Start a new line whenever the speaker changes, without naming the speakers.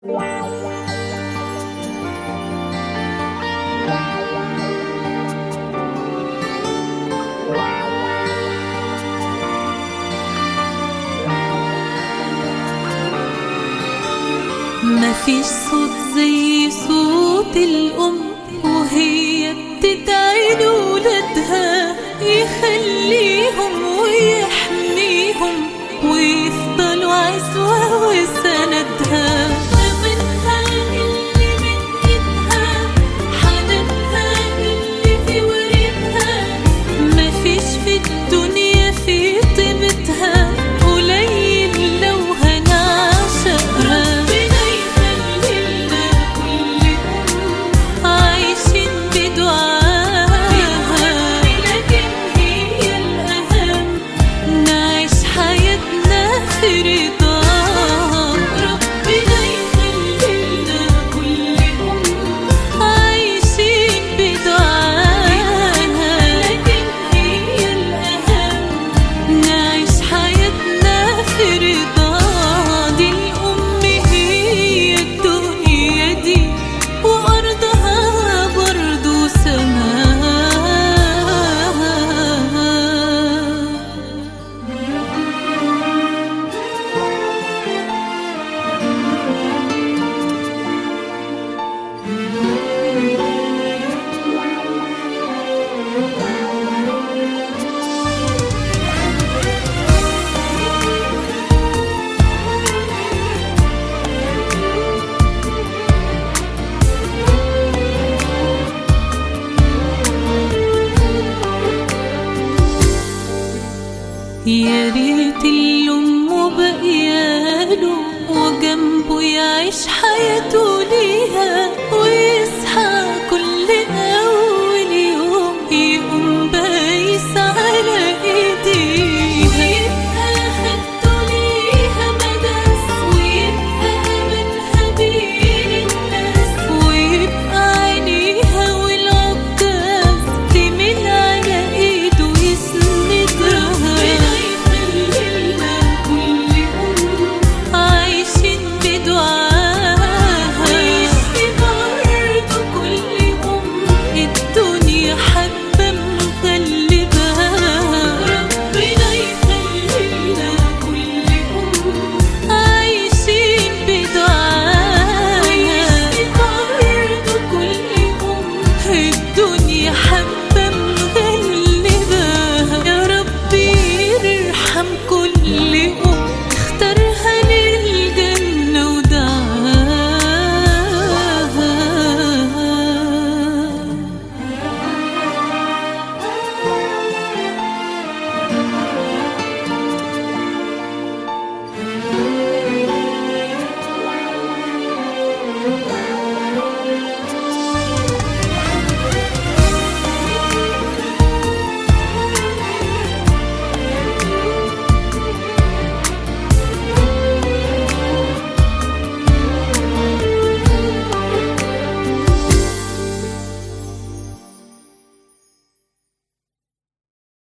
مفيش صوت زي صوت الأم وهي بتدعي لولادها يخليهم ويحميهم ويفضلوا عزوة وسندها أمانها اللي من إيدها حنانها اللي في وريدها مفيش في الدنيا في طيبتها قليل لو هنعشقها ربنا يخلينا كل أم عايشين بدعاها لكن هي الأهم نعيش حياتنا في رضاها ربنا يخلينا كل أم عايشين بدعاها لكن هي الأهم نعيش حياتنا في رضا دي الأم هي الدنيا دي وأرضها برضو سماها يا ريت الأم بقياله وجنبه يعيش حياته